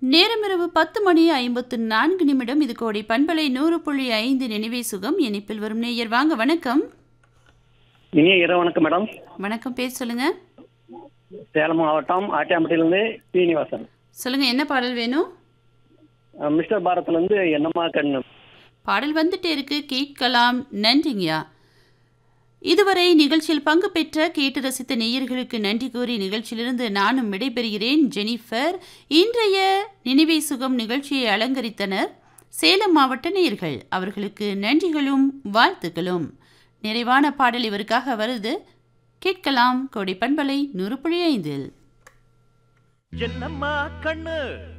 நேரம் இரவு பத்து மணி ஐம்பத்து நான்கு நிமிடம் இது கோடி பண்பலை நூறு புள்ளி ஐந்து நினைவே சுகம் இனிப்பில் வரும் நேயர் வாங்க வணக்கம் இனிய இரவு வணக்கம் மேடம் வணக்கம் பேர் சொல்லுங்க சேலம் மாவட்டம் ஆட்டியாம்பட்டியிலிருந்து சீனிவாசன் சொல்லுங்க என்ன பாடல் வேணும் அஹ் மிஸ்டர் பாரத்லேருந்து என்னம்மா கண்ணு பாடல் வந்துட்டே இருக்கு கேட்கலாம் நன்றிங்கய்யா இதுவரை நிகழ்ச்சியில் பங்கு பெற்ற கேட்டு ரசித்த நேயர்களுக்கு நன்றி கூறி நிகழ்ச்சியிலிருந்து நானும் விடைபெறுகிறேன் ஜெனிஃபர் இன்றைய நினைவே சுகம் நிகழ்ச்சியை அலங்கரித்தனர் சேலம் மாவட்ட நேயர்கள் அவர்களுக்கு நன்றிகளும் வாழ்த்துக்களும் நிறைவான பாடல் இவருக்காக வருது கேட்கலாம் கோடை பண்பலை நூறு புள்ளி ஐந்தில் என்னம்மா கண்ணு